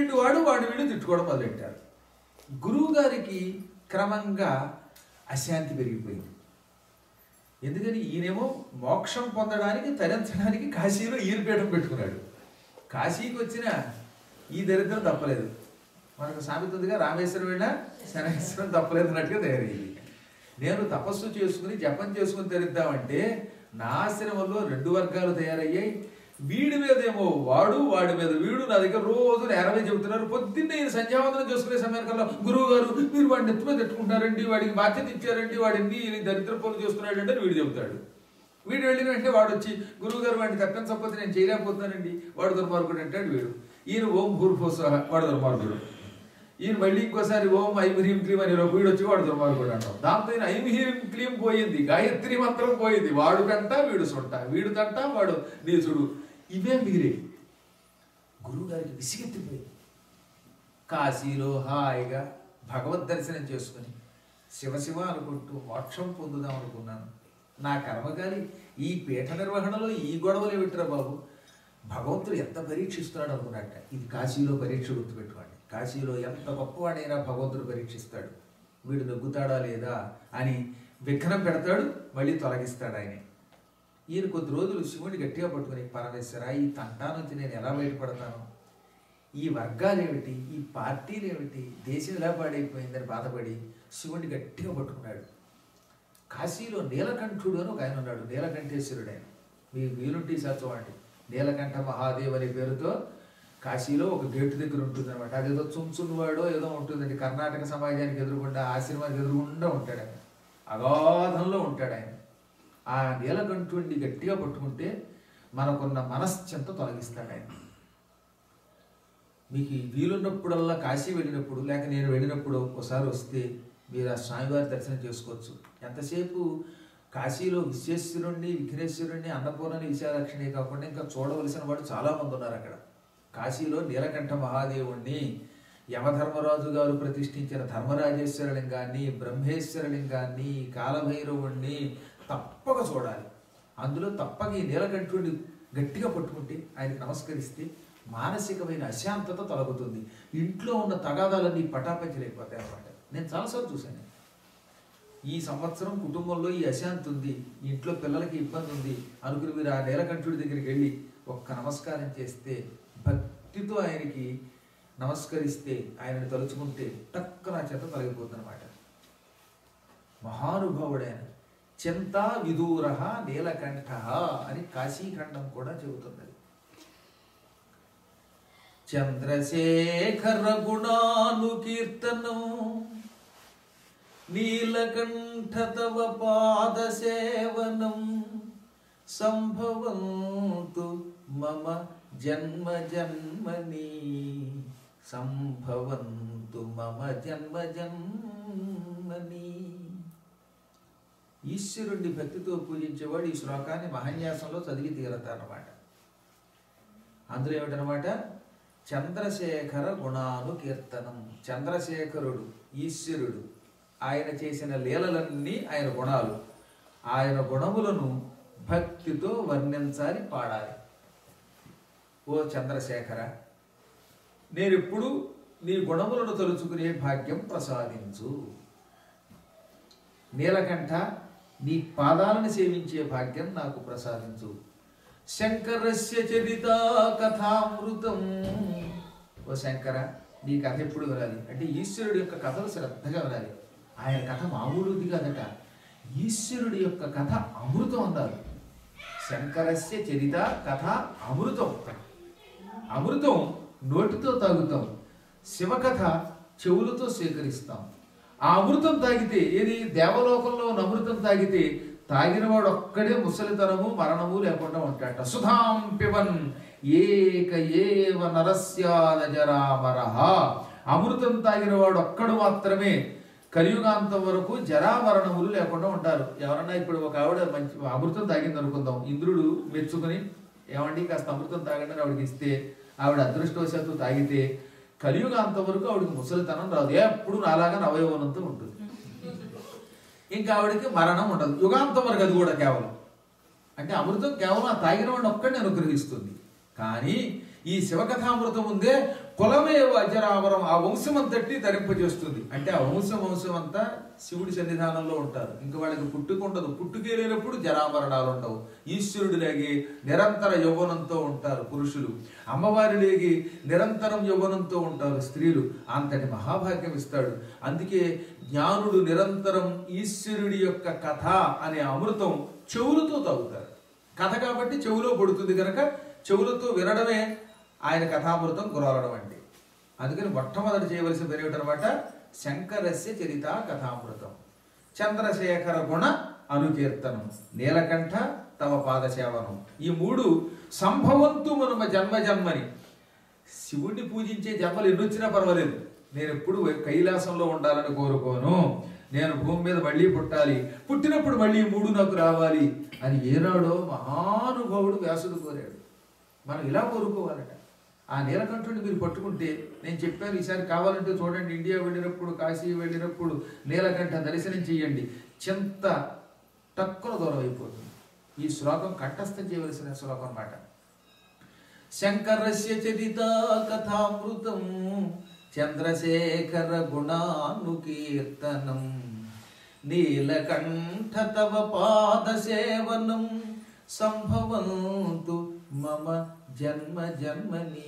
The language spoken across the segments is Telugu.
వీళ్ళు వాడు వాడు వీళ్ళు తిట్టుకోవడం మొదలెట్టారు గురువు గారికి క్రమంగా అశాంతి పెరిగిపోయింది ఎందుకని ఈయనేమో మోక్షం పొందడానికి తరించడానికి కాశీలో ఈయనపీఠం పెట్టుకున్నాడు కాశీకి వచ్చిన ఈ దరిద్రం తప్పలేదు మనకు సామెత ఉందిగా రామేశ్వరం వెళ్ళినా శనేశ్వరం తప్పలేదు అన్నట్టుగా తయారైంది నేను తపస్సు చేసుకుని జపం చేసుకుని తెరిద్దామంటే నా ఆశ్రమంలో రెండు వర్గాలు తయారయ్యాయి వీడి మీదేమో వాడు వాడి మీద వీడు నా దగ్గర రోజు నేరమే చెబుతున్నారు పొద్దున్నే ఈయన సంధ్యావందనం చేసుకునే సమయానికల్లా గురువు గారు మీరు వాడిని నెత్తి మీద పెట్టుకుంటారండి వాడికి బాధ్యత ఇచ్చారండి వాడిని ఈయన దరిద్ర పనులు చేస్తున్నాడంటే వీడు చెబుతాడు వీడు వెళ్ళిన వెంటనే వాడు వచ్చి గురువు గారు వాడిని తప్పించకపోతే నేను చేయలేకపోతున్నానండి వాడు దుర్మార్గుడు అంటాడు వీడు ఈయన ఓం భూర్భోస వాడు దుర్మార్గుడు ఈయన మళ్ళీ ఇంకోసారి ఓం ఐం హ్రీం క్లీం అని ఒక వీడు వచ్చి వాడు దుర్మార్గుడు అంటాం దాంతో ఈయన ఐం హ్రీం క్లీం పోయింది గాయత్రి మంత్రం పోయింది వాడు కంట వీడు సొంట వీడు తంట వాడు నీచుడు ఇవే మీరే గురువు గారికి విసిగెత్తిపోయింది కాశీలో హాయిగా భగవద్ దర్శనం చేసుకుని శివశివ అనుకుంటూ మోక్షం పొందుదాం అనుకున్నాను నా కర్మగాలి ఈ పీఠ నిర్వహణలో ఈ గొడవలు ఏమిట్రా బాబు భగవంతుడు ఎంత పరీక్షిస్తున్నాడు అనుకున్నట్ట ఇది కాశీలో పరీక్ష గుర్తుపెట్టుకోండి కాశీలో ఎంత గొప్పవాడైనా భగవంతుడు పరీక్షిస్తాడు వీడు నెగ్గుతాడా లేదా అని విఘ్నం పెడతాడు మళ్ళీ తొలగిస్తాడు ఆయన ఈయన కొద్ది రోజులు శివుని గట్టిగా పట్టుకుని పరమేశ్వర ఈ తంటా నుంచి నేను ఎలా బయటపడతాను ఈ వర్గాలేమిటి ఈ పార్టీలేమిటి దేశం ఎలా పాడైపోయిందని బాధపడి శివుని గట్టిగా పట్టుకున్నాడు కాశీలో నీలకంఠుడు అని ఒక ఆయన ఉన్నాడు నీలకంఠేశ్వరుడు ఆయన మీ వీలుంటి చూడండి నీలకంఠ మహాదేవ్ అనే పేరుతో కాశీలో ఒక గేటు దగ్గర ఉంటుంది అనమాట అదేదో చుంచున్నవాడో ఏదో ఉంటుందండి కర్ణాటక సమాజానికి ఎదురుగుండా ఆశ్రమానికి ఎదురుగుండా ఉంటాడు ఆయన అగాధంలో ఉంటాడు ఆయన ఆ నీలకంఠుడిని గట్టిగా పట్టుకుంటే మనకున్న మనశ్చింత తొలగిస్తాడు ఆయన మీకు ఈ వీలున్నప్పుడల్లా కాశీ వెళ్ళినప్పుడు లేక నేను వెళ్ళినప్పుడు ఒకసారి వస్తే మీరు ఆ స్వామివారి దర్శనం చేసుకోవచ్చు ఎంతసేపు కాశీలో విశ్వేశ్వరుణ్ణి విఘ్నేశ్వరుణ్ణి అన్నపూర్ణని విశాలక్షణి కాకుండా ఇంకా చూడవలసిన వాడు చాలా మంది ఉన్నారు అక్కడ కాశీలో నీలకంఠ మహాదేవుణ్ణి యమధర్మరాజు గారు ప్రతిష్ఠించిన ధర్మరాజేశ్వర లింగాన్ని బ్రహ్మేశ్వర లింగాన్ని కాలభైరవుణ్ణి తప్పక చూడాలి అందులో తప్పక ఈ నీలకంఠుడిని గట్టిగా పట్టుకుంటే ఆయనకి నమస్కరిస్తే మానసికమైన అశాంతత తొలగుతుంది ఇంట్లో ఉన్న తగాదాలన్నీ పటాపంచలేకపోతాయి అన్నమాట నేను చాలాసార్లు చూశాను ఈ సంవత్సరం కుటుంబంలో ఈ అశాంతి ఉంది ఈ ఇంట్లో పిల్లలకి ఇబ్బంది ఉంది అనుకుని మీరు ఆ నీలకంఠుడి దగ్గరికి వెళ్ళి ఒక్క నమస్కారం చేస్తే భక్తితో ఆయనకి నమస్కరిస్తే ఆయనని తలుచుకుంటే టక్కున చేత తొలగిపోతుందన్నమాట మహానుభావుడైన చింత విదూర నీలకంఠ అని కాశీఖండం కూడా చెబుతున్నది చంద్రశేఖర గుణాను కీర్తనం నీలకంఠ తవ పాద సేవనం సంభవంతు మమ జన్మ జన్మని సంభవంతు మమ జన్మ జన్మని ఈశ్వరుణ్ణి భక్తితో పూజించేవాడు ఈ శ్లోకాన్ని మహాన్యాసంలో చదివి తీరతారన్నమాట అందులో ఏమిటనమాట చంద్రశేఖర గుణాను కీర్తనం చంద్రశేఖరుడు ఈశ్వరుడు ఆయన చేసిన లీలలన్నీ ఆయన గుణాలు ఆయన గుణములను భక్తితో వర్ణించాలి పాడాలి ఓ చంద్రశేఖర నేనెప్పుడు నీ గుణములను తలుచుకునే భాగ్యం ప్రసాదించు నీలకంఠ నీ పాదాలను సేవించే భాగ్యం నాకు ప్రసాదించు శంకరస్య చరిత కథామృతం ఓ శంకర నీ కథ ఎప్పుడు వినాలి అంటే ఈశ్వరుడి యొక్క కథలు శ్రద్ధగా వినాలి ఆయన కథ మామూలుది కాదట ఈశ్వరుడి యొక్క కథ అమృతం అన్నారు శంకరస్య చరిత కథ అమృతం అమృతం నోటితో తాగుతాం శివకథ చెవులతో స్వీకరిస్తాం ఆ అమృతం తాగితే ఏది దేవలోకంలో ఉన్న అమృతం తాగితే తాగినవాడు ఒక్కడే ముసలితనము మరణము లేకుండా ఉంటాడట సుధాం పిబన్ ఏక ఏవ నరస్యాదజరామరహ అమృతం తాగినవాడు ఒక్కడు మాత్రమే కలియుగాంతం వరకు జరామరణములు లేకుండా ఉంటారు ఎవరన్నా ఇప్పుడు ఒక ఆవిడ మంచి అమృతం తాగింది అనుకుందాం ఇంద్రుడు మెచ్చుకుని ఏమండి కాస్త అమృతం తాగండి అని ఆవిడకి ఇస్తే ఆవిడ అదృష్టవశాత్తు తాగితే కలియుగాంతం వరకు ఆవిడకి ముసలితనం రాదు ఎప్పుడు నాలాగా నవయవనంతో ఉంటుంది ఇంకా ఆవిడకి మరణం ఉండదు యుగాంతం వరకు అది కూడా కేవలం అంటే అమృతం కేవలం ఆ తాగిన వాడిని ఒక్కడిని అనుగ్రహిస్తుంది కానీ ఈ శివకథామృతం ఉందే కులమే అజరామరం ఆ వంశం అంతటి తరింపజేస్తుంది అంటే ఆ వంశం వంశం అంతా శివుడి సన్నిధానంలో ఉంటారు ఇంకా వాళ్ళకి పుట్టుకుండదు పుట్టుకే లేనప్పుడు జరామరణాలు ఉండవు ఈశ్వరుడు లేగి నిరంతర యౌవనంతో ఉంటారు పురుషులు అమ్మవారి లేగి నిరంతరం యౌవనంతో ఉంటారు స్త్రీలు అంతటి మహాభాగ్యం ఇస్తాడు అందుకే జ్ఞానుడు నిరంతరం ఈశ్వరుడి యొక్క కథ అనే అమృతం చెవులతో తాగుతారు కథ కాబట్టి చెవులో పడుతుంది కనుక చెవులతో వినడమే ఆయన కథామృతం గురవడం అంటే అందుకని మొట్టమొదటి చేయవలసిన పని ఏమిటనమాట శంకరస్య చరిత కథామృతం చంద్రశేఖర గుణ అనుకీర్తనం నీలకంఠ తవ పాదసేవనం ఈ మూడు సంభవంతు మనమ జన్మ జన్మని శివుణ్ణి పూజించే జన్మలు ఎన్నొచ్చినా పర్వాలేదు నేను ఎప్పుడు కైలాసంలో ఉండాలని కోరుకోను నేను భూమి మీద మళ్ళీ పుట్టాలి పుట్టినప్పుడు మళ్ళీ ఈ మూడు నాకు రావాలి అని ఏనాడో మహానుభావుడు వ్యాసుడు కోరాడు మనం ఇలా కోరుకోవాలట ఆ నీలకంఠుడిని మీరు పట్టుకుంటే నేను చెప్పాను ఈసారి కావాలంటే చూడండి ఇండియా వెళ్ళినప్పుడు కాశీ వెళ్ళినప్పుడు నీలకంఠ దర్శనం చేయండి చింత తక్కువ దూరం అయిపోతుంది ఈ శ్లోకం కంఠస్థం చేయవలసిన శ్లోకం అన్నమాట శంకరస్య చరిత కథామృతం చంద్రశేఖర గుణానుకీర్తనం నీలకంఠ తవ పాద సేవనం సంభవంతు మమ జన్మ జన్మని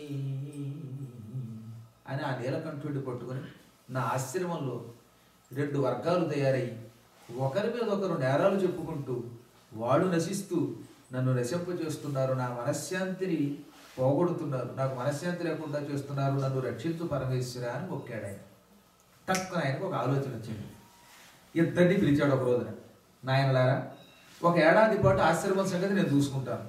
అని ఆ నీలకంఠుడిని పట్టుకొని నా ఆశ్రమంలో రెండు వర్గాలు తయారై ఒకరి మీద ఒకరు నేరాలు చెప్పుకుంటూ వాళ్ళు నశిస్తూ నన్ను నశింప చేస్తున్నారు నా మనశ్శాంతిని పోగొడుతున్నారు నాకు మనశ్శాంతి లేకుండా చేస్తున్నారు నన్ను రక్షించు పరమేశ్వర అని మొక్కాడు ఆయన తక్కువ ఆయనకు ఒక ఆలోచన వచ్చింది ఇద్దరిని పిలిచాడు ఒక రోజున నాయనలారా ఒక ఏడాది పాటు ఆశ్రమం సంగతి నేను చూసుకుంటాను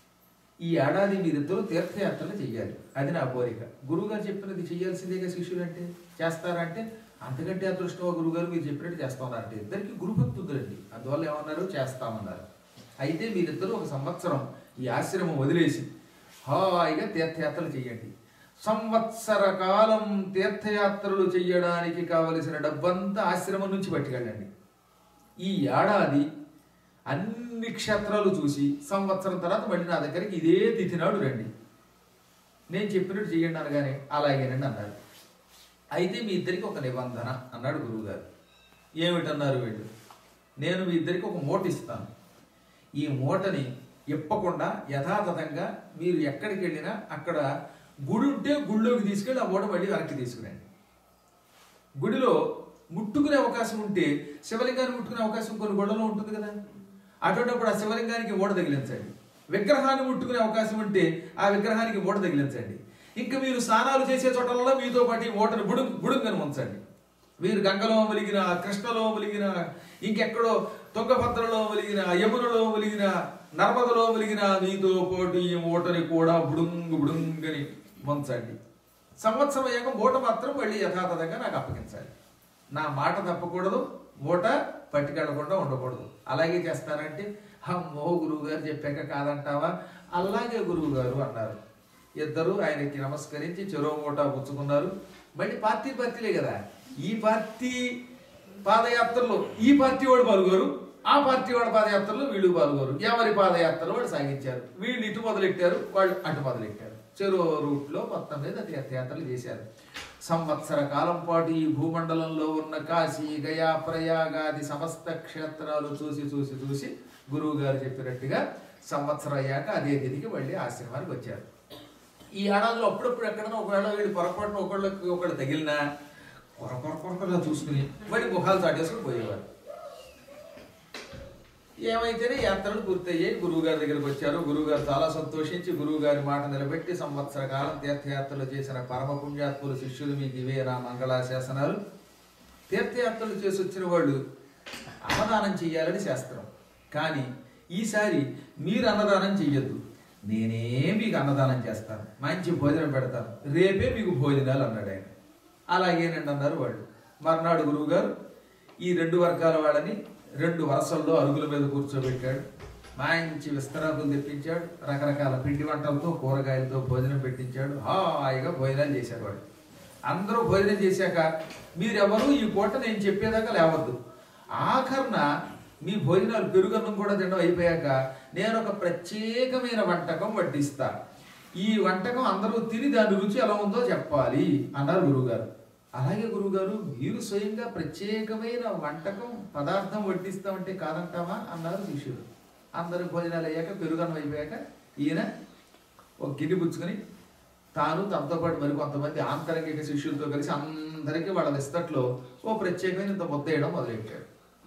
ఈ ఏడాది మీరిద్దరూ తీర్థయాత్రలు చెయ్యాలి అది నా కోరిక గురువుగారు చెప్పినది చెయ్యాల్సిందేగా శిష్యులు అంటే చేస్తారా అంటే అంతకంటే అదృష్టం గురువుగారు మీరు చెప్పినట్టు చేస్తామన్నారంటే ఇద్దరికి గురుభక్తి ఉందండి అందువల్ల ఏమన్నారు చేస్తామన్నారు అయితే మీరిద్దరూ ఒక సంవత్సరం ఈ ఆశ్రమం వదిలేసి హాయిగా తీర్థయాత్రలు చేయండి సంవత్సర కాలం తీర్థయాత్రలు చేయడానికి కావలసిన డబ్బంతా ఆశ్రమం నుంచి పట్టుకెళ్ళండి ఈ ఏడాది అన్ని క్షేత్రాలు చూసి సంవత్సరం తర్వాత మళ్ళీ నా దగ్గరికి ఇదే తిథి నాడు రండి నేను చెప్పినట్టు చేయండి అనగానే అలాగేనండి అన్నాడు అయితే మీ ఇద్దరికి ఒక నిబంధన అన్నాడు గురువుగారు ఏమిటన్నారు వీళ్ళు నేను మీ ఇద్దరికి ఒక మూట ఇస్తాను ఈ మూటని ఇప్పకుండా యథాతథంగా మీరు ఎక్కడికి వెళ్ళినా అక్కడ గుడి ఉంటే గుడిలోకి తీసుకెళ్ళి ఆ మూట మళ్ళీ వెనక్కి తీసుకురండి గుడిలో ముట్టుకునే అవకాశం ఉంటే శివలింగాన్ని ముట్టుకునే అవకాశం కొన్ని గొడవలో ఉంటుంది కదా అటువంటిప్పుడు ఆ శివలింగానికి మూట తగిలించండి విగ్రహాన్ని ముట్టుకునే అవకాశం ఉంటే ఆ విగ్రహానికి మూట తగిలించండి ఇంకా మీరు స్నానాలు చేసే చోటల్లో మీతో పాటు ఈ మూటను బుడు బుడుంగని ఉంచండి మీరు గంగలో ములిగిన కృష్ణలో ములిగిన ఇంకెక్కడో తుంగభద్రలో ములిగిన యమునలో ములిగిన నర్మదలో ములిగిన మీతో పాటు ఈ మూటని కూడా బుడుంగు బుడుంగని ముంచండి సంవత్సరం అయ్యాక మూట మాత్రం మళ్ళీ యథాతథంగా నాకు అప్పగించాలి నా మాట తప్పకూడదు మూట పట్టుకెళ్లకుండా ఉండకూడదు అలాగే చేస్తారంటే అమ్మో గురువు గారు చెప్పాక కాదంటావా అలాగే గురువు గారు అన్నారు ఇద్దరు ఆయనకి నమస్కరించి చెరో మూట పుచ్చుకున్నారు మళ్ళీ పార్టీ పార్టీలే కదా ఈ పార్టీ పాదయాత్రలో ఈ పార్టీ వాడు పాల్గొరు ఆ పార్టీ వాడు పాదయాత్రలో వీళ్ళు పాల్గొరు ఎవరి పాదయాత్రలో వాడు సాగించారు వీళ్ళు ఇటు మొదలెట్టారు వాళ్ళు అటు మొదలెట్టారు చెరో రూట్లో మొత్తం మీద తీర్థయాత్రలు చేశారు సంవత్సర కాలం పాటు ఈ భూమండలంలో ఉన్న కాశీ గయా ప్రయాగాది సమస్త క్షేత్రాలు చూసి చూసి చూసి గురువు గారు చెప్పినట్టుగా సంవత్సరం అయ్యాక అదే తిరిగి మళ్ళీ ఆశ్రమానికి వచ్చారు ఈ ఏడాదిలో అప్పుడప్పుడు ఎక్కడైనా ఒకవేళ వీళ్ళు పొరపాటున ఒకళ్ళకి ఒకళ్ళు తగిలినా కొర కొర కొరకొరలా చూసుకుని మళ్ళీ ముఖాలు చాటేసుకుని పోయేవారు ఏమైతేనే యాత్రలు పూర్తయ్యాయి గురువు గారి దగ్గరికి వచ్చారు గురువు గారు చాలా సంతోషించి గురువు గారి మాట నిలబెట్టి సంవత్సర కాలం తీర్థయాత్రలు చేసిన పరమ పుణ్యాత్ములు శిష్యులు మీకు ఇవే నా మంగళాశాసనాలు తీర్థయాత్రలు చేసి వచ్చిన వాళ్ళు అన్నదానం చెయ్యాలని శాస్త్రం కానీ ఈసారి మీరు అన్నదానం చెయ్యొద్దు నేనే మీకు అన్నదానం చేస్తాను మంచి భోజనం పెడతాను రేపే మీకు భోజనాలు అన్నాడు ఆయన అలాగేనండి అన్నారు వాళ్ళు మర్నాడు గురువు గారు ఈ రెండు వర్గాల వాళ్ళని రెండు వరుసల్లో అరుగుల మీద కూర్చోబెట్టాడు మంచి విస్తరాకులు తెప్పించాడు రకరకాల పిండి వంటలతో కూరగాయలతో భోజనం పెట్టించాడు హాయిగా భోజనాలు చేశారు వాళ్ళు అందరూ భోజనం చేశాక మీరెవరు ఈ పూట నేను చెప్పేదాకా లేవద్దు ఆఖరణ మీ భోజనాలు పెరుగన్నం కూడా తినడం అయిపోయాక నేను ఒక ప్రత్యేకమైన వంటకం వడ్డిస్తా ఈ వంటకం అందరూ తిని దాని రుచి ఎలా ఉందో చెప్పాలి అన్నారు గురువుగారు అలాగే గురువుగారు మీరు స్వయంగా ప్రత్యేకమైన వంటకం పదార్థం వడ్డిస్తామంటే కాదంటావా అన్నారు శిష్యుడు అందరు భోజనాలు అయ్యాక పెరుగన్నం అయిపోయాక ఈయన ఒక గిన్నె పుచ్చుకొని తాను తనతో పాటు మరి కొంతమంది ఆంతరంగిక శిష్యులతో కలిసి అందరికీ వాళ్ళ విస్తట్లో ఓ ప్రత్యేకమైన ఇంత ముద్ద వేయడం మొదలెట్టాడు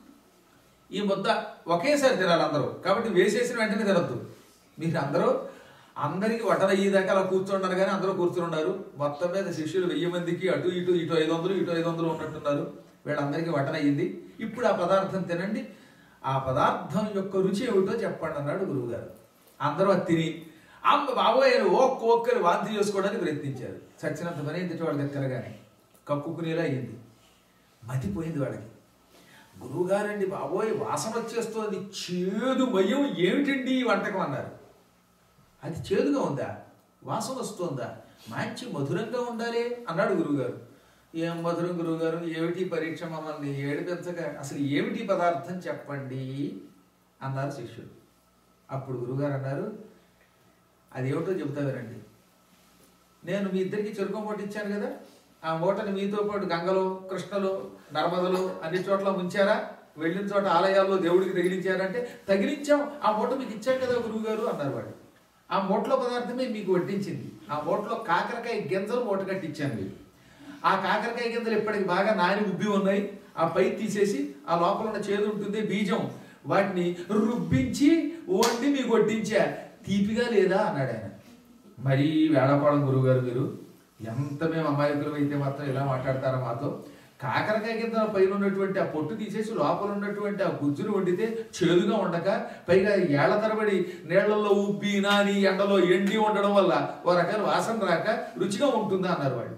ఈ ముద్ద ఒకేసారి తినాలి అందరూ కాబట్టి వేసేసిన వెంటనే తినద్దు మీరు అందరూ అందరికి వటన అయ్యేదాకా అలా కూర్చుంటారు కానీ అందరూ కూర్చున్నారు మొత్తం మీద శిష్యులు వెయ్యి మందికి అటు ఇటు ఇటు ఐదు వందలు ఇటు ఐదు వందలు ఉన్నట్టున్నారు వీళ్ళందరికీ వటన అయ్యింది ఇప్పుడు ఆ పదార్థం తినండి ఆ పదార్థం యొక్క రుచి ఏమిటో చెప్పండి అన్నాడు గురువుగారు అందరూ అది తిని అమ్మ బాబోయ్ అని ఒక్క ఒక్కరి వాంతి చేసుకోవడానికి ప్రయత్నించారు చచ్చినంత పని అయింది వాళ్ళకి తిరగానే కక్కుకునేలా అయ్యింది మతిపోయింది వాళ్ళకి గురువుగారండి బాబోయ్ వాసన వచ్చేస్తోంది చేదు మయం ఏమిటండి ఈ వంటకం అన్నారు అది చేదుగా ఉందా వాసన వస్తుందా మంచి మధురంగా ఉండాలి అన్నాడు గురువుగారు ఏం మధురం గురువుగారు ఏమిటి పరీక్ష మమ్మల్ని ఏడిపించగా అసలు ఏమిటి పదార్థం చెప్పండి అన్నారు శిష్యుడు అప్పుడు గురువుగారు అన్నారు అదేమిటో చెబుతా వినండి నేను మీ ఇద్దరికి చెరుకు మూట ఇచ్చాను కదా ఆ మూటని మీతో పాటు గంగలో కృష్ణలో నర్మదలో అన్ని చోట్ల ఉంచారా వెళ్ళిన చోట ఆలయాల్లో దేవుడికి తగిలించారంటే తగిలించాం ఆ మూట మీకు ఇచ్చాం కదా గురువుగారు అన్నారు వాడు ఆ మూటలో పదార్థమే మీకు వడ్డించింది ఆ మూటలో కాకరకాయ గింజలు మూట కట్టి ఇచ్చాను మీకు ఆ కాకరకాయ గింజలు ఇప్పటికి బాగా నాని ఉబ్బి ఉన్నాయి ఆ పై తీసేసి ఆ లోపల ఉన్న చేదు ఉంటుంది బీజం వాటిని రుబ్బించి వండి మీకు వడ్డించా తీపిగా లేదా అన్నాడు ఆయన మరీ వేళపాడం గురువుగారు మీరు ఎంత మేము అమాయకులు అయితే మాత్రం ఇలా మాట్లాడతారా మాతో కాకరకాయ కింద పైన ఉన్నటువంటి ఆ పొట్టు తీసేసి లోపల ఉన్నటువంటి ఆ గుజ్జును వండితే చేదుగా ఉండక పైగా ఏళ్ల తరబడి నీళ్లలో ఉబ్బి నాని ఎండలో ఎండి ఉండడం వల్ల ఓ రకాల వాసన రాక రుచిగా ఉంటుందా అన్నారు వాళ్ళు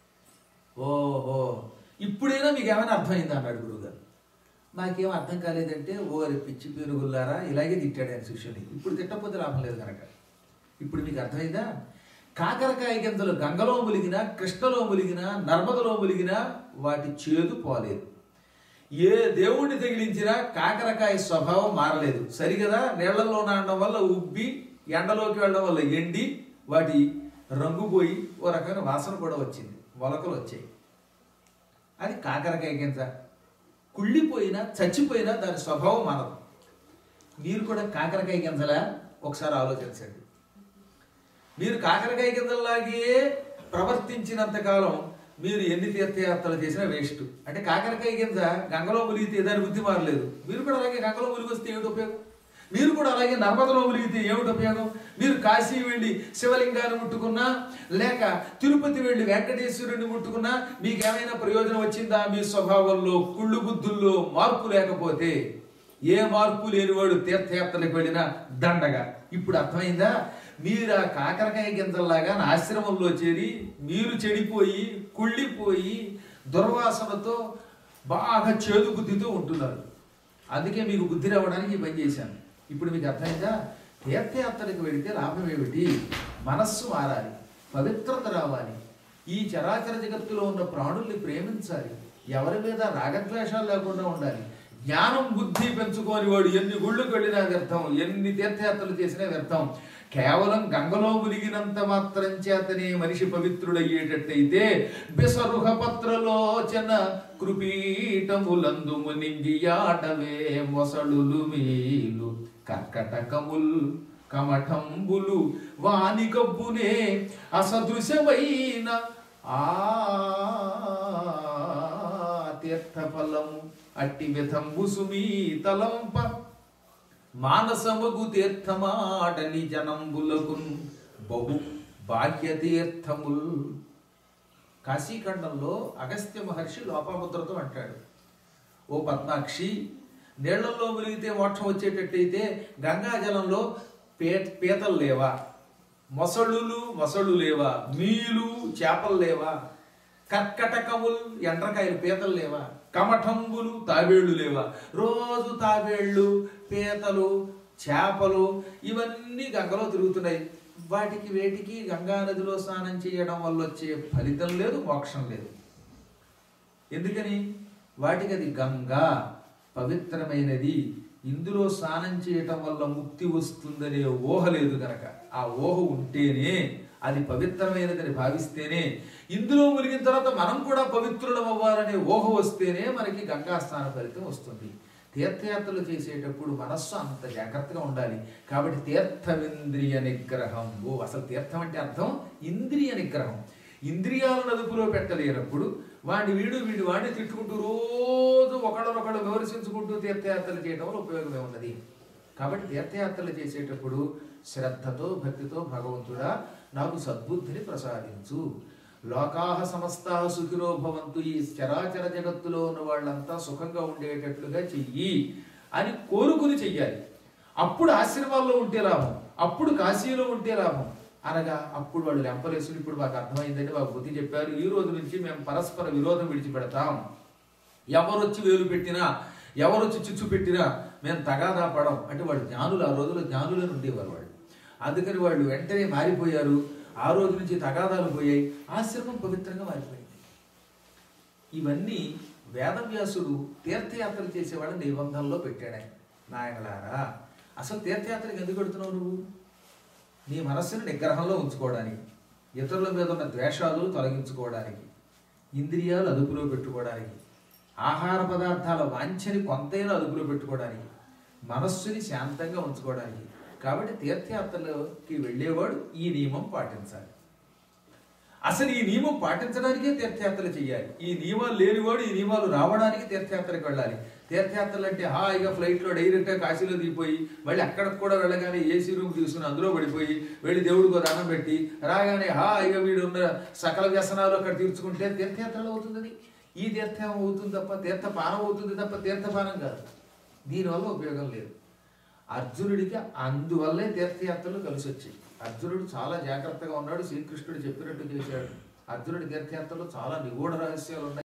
ఓహో ఇప్పుడైనా మీకు ఏమైనా అర్థమైందా అన్నాడు గురువుగారు నాకేం అర్థం కాలేదంటే ఓరి పిచ్చి పెరుగులారా ఇలాగే తిట్టాడు ఆయన శిష్యుని ఇప్పుడు తిట్టకపోతే లాభం లేదు కనుక ఇప్పుడు మీకు అర్థమైందా కాకరకాయ గింజలు గంగలో ములిగినా కృష్ణలో ములిగినా నర్మదలో ములిగినా వాటి చేదు పోలేదు ఏ దేవుడిని తగిలించినా కాకరకాయ స్వభావం మారలేదు సరిగదా నీళ్లలో నాడడం వల్ల ఉబ్బి ఎండలోకి వెళ్ళడం వల్ల ఎండి వాటి రంగు పోయి ఓ రకమైన వాసన కూడా వచ్చింది మొలకలు వచ్చాయి అది కాకరకాయ గింజ కుళ్ళిపోయినా చచ్చిపోయినా దాని స్వభావం మారదు మీరు కూడా కాకరకాయ గింజలా ఒకసారి ఆలోచించండి మీరు కాకరకాయ గింజల్లాగే ప్రవర్తించినంత కాలం మీరు ఎన్ని తీర్థయాత్రలు చేసినా వేస్ట్ అంటే కాకరకాయ గింజ గంగలో ములిగితే దాని బుద్ధి మారలేదు మీరు కూడా అలాగే గంగలో ములిగి వస్తే ఏమిటి ఉపయోగం మీరు కూడా అలాగే నర్మదలో ములిగితే ఏమిటి ఉపయోగం మీరు కాశీ వెళ్ళి శివలింగాన్ని ముట్టుకున్నా లేక తిరుపతి వెళ్ళి వెంకటేశ్వరుని ముట్టుకున్నా మీకు ఏమైనా ప్రయోజనం వచ్చిందా మీ స్వభావంలో కుళ్ళు బుద్ధుల్లో మార్పు లేకపోతే ఏ మార్పు లేనివాడు తీర్థయాత్రలకు వెళ్ళినా దండగా ఇప్పుడు అర్థమైందా మీరు ఆ కాకరకాయ గింజల్లాగా నా ఆశ్రమంలో చేరి మీరు చెడిపోయి కుళ్ళిపోయి దుర్వాసనతో బాగా చేదు బుద్ధితో ఉంటున్నారు అందుకే మీకు బుద్ధి రావడానికి ఈ పని చేశాను ఇప్పుడు మీకు అర్థమైందా తీర్థయాత్రలకు వెళితే లాభం ఏమిటి మనస్సు మారాలి పవిత్రత రావాలి ఈ చరాచర జగత్తులో ఉన్న ప్రాణుల్ని ప్రేమించాలి ఎవరి మీద రాగద్వేషాలు లేకుండా ఉండాలి జ్ఞానం బుద్ధి పెంచుకోని వాడు ఎన్ని గుళ్ళకు వెళ్ళినా వ్యర్థం ఎన్ని తీర్థయాత్రలు చేసినా వ్యర్థం కేవలం గంగలో మునిగినంత మాత్రం చేతనే మనిషి పవిత్రుడయ్యేటట్టయితే బిసరుహ పత్రలోచన కృపీటములందు మునింగియాటవే మొసడులు మీలు కర్కటకముల్ కమఠంబులు వాని కబ్బునే అసదృశమైన ఆ తీర్థఫలము అట్టి విధంబు సుమీ తలంప మానసమగు తీర్థమాడని జనంబులకు బహు బాహ్య తీర్థముల్ కాశీఖండంలో అగస్త్య మహర్షి లోపాముద్రతో అంటాడు ఓ పద్మాక్షి నీళ్లలో మునిగితే మోక్షం వచ్చేటట్టయితే గంగాజలంలో పే పీతలు లేవా మొసళ్ళు మొసళ్ళు లేవా మీలు చేపలు లేవా కర్కటకములు ఎండ్రకాయలు పీతలు లేవా కమఠంబులు తాబేళ్లు లేవా రోజు తాబేళ్లు పీతలు చేపలు ఇవన్నీ గంగలో తిరుగుతున్నాయి వాటికి వేటికి గంగా నదిలో స్నానం చేయడం వల్ల వచ్చే ఫలితం లేదు మోక్షం లేదు ఎందుకని వాటికి అది గంగా పవిత్రమైనది ఇందులో స్నానం చేయటం వల్ల ముక్తి వస్తుందనే ఊహ లేదు గనక ఆ ఊహ ఉంటేనే అది పవిత్రమైనదని భావిస్తేనే ఇందులో మునిగిన తర్వాత మనం కూడా పవిత్రులం అవ్వాలనే ఊహ వస్తేనే మనకి గంగా స్నాన ఫలితం వస్తుంది తీర్థయాత్రలు చేసేటప్పుడు మనస్సు అంత జాగ్రత్తగా ఉండాలి కాబట్టి తీర్థమింద్రియ నిగ్రహం ఓ అసలు తీర్థం అంటే అర్థం ఇంద్రియ నిగ్రహం ఇంద్రియాలను అదుపులో పెట్టలేనప్పుడు వాడిని వీడు వీడి వాడిని తిట్టుకుంటూ రోజు ఒకళ్ళనొకళ్ళు విమర్శించుకుంటూ తీర్థయాత్రలు చేయడం వల్ల ఉపయోగమే ఉన్నది కాబట్టి తీర్థయాత్రలు చేసేటప్పుడు శ్రద్ధతో భక్తితో భగవంతుడా నాకు సద్బుద్ధిని ప్రసాదించు లోకాహ సమస్తా సుఖినో భవంతు ఈ చరాచర జగత్తులో ఉన్న వాళ్ళంతా సుఖంగా ఉండేటట్లుగా చెయ్యి అని కోరుకుని చెయ్యాలి అప్పుడు ఆశ్రమాల్లో ఉంటే లాభం అప్పుడు కాశీలో ఉంటే లాభం అనగా అప్పుడు వాళ్ళు లెంపలేసుకుని ఇప్పుడు మాకు అర్థమైందని మాకు బుద్ధి చెప్పారు ఈ రోజు నుంచి మేము పరస్పర విరోధం విడిచిపెడతాం ఎవరొచ్చి వేలు పెట్టినా ఎవరొచ్చి చిచ్చు పెట్టినా మేము తగాదా పడం అంటే వాళ్ళు జ్ఞానులు ఆ రోజుల్లో జ్ఞానులను ఉండేవారు వాళ్ళు అందుకని వాళ్ళు వెంటనే మారిపోయారు ఆ రోజు నుంచి తగాదాలు పోయాయి ఆశ్రమం పవిత్రంగా మారిపోయింది ఇవన్నీ వేదవ్యాసుడు తీర్థయాత్రలు చేసేవాళ్ళని నిబంధనలో పెట్టాడు ఆయన నాయనలారా అసలు తీర్థయాత్రకి ఎందుకు పెడుతున్నావు నువ్వు నీ మనస్సును నిగ్రహంలో ఉంచుకోవడానికి ఇతరుల మీద ఉన్న ద్వేషాలు తొలగించుకోవడానికి ఇంద్రియాలు అదుపులో పెట్టుకోవడానికి ఆహార పదార్థాల వాంఛని కొంతైనా అదుపులో పెట్టుకోవడానికి మనస్సుని శాంతంగా ఉంచుకోవడానికి కాబట్టి తీర్థయాత్రలోకి వెళ్ళేవాడు ఈ నియమం పాటించాలి అసలు ఈ నియమం పాటించడానికే తీర్థయాత్రలు చేయాలి ఈ నియమాలు లేనివాడు ఈ నియమాలు రావడానికి తీర్థయాత్రకు వెళ్ళాలి తీర్థయాత్రలు అంటే హాయిగా ఫ్లైట్లో డైరెక్ట్గా కాశీలో దిగిపోయి మళ్ళీ అక్కడికి కూడా వెళ్ళగానే ఏసీ రూమ్ తీసుకుని అందులో పడిపోయి వెళ్ళి దేవుడికి దానం పెట్టి రాగానే హాయిగా వీడు ఉన్న సకల వ్యసనాలు అక్కడ తీర్చుకుంటే తీర్థయాత్రలు అవుతుంది ఈ తీర్థం అవుతుంది తప్ప తీర్థపానం అవుతుంది తప్ప తీర్థపానం కాదు దీనివల్ల ఉపయోగం లేదు అర్జునుడికి అందువల్లే తీర్థయాత్రలు కలిసి వచ్చాయి అర్జునుడు చాలా జాగ్రత్తగా ఉన్నాడు శ్రీకృష్ణుడు చెప్పినట్టు చేశాడు అర్జునుడి తీర్థయాత్రలో చాలా నిగూఢ రహస్యాలు ఉన్నాయి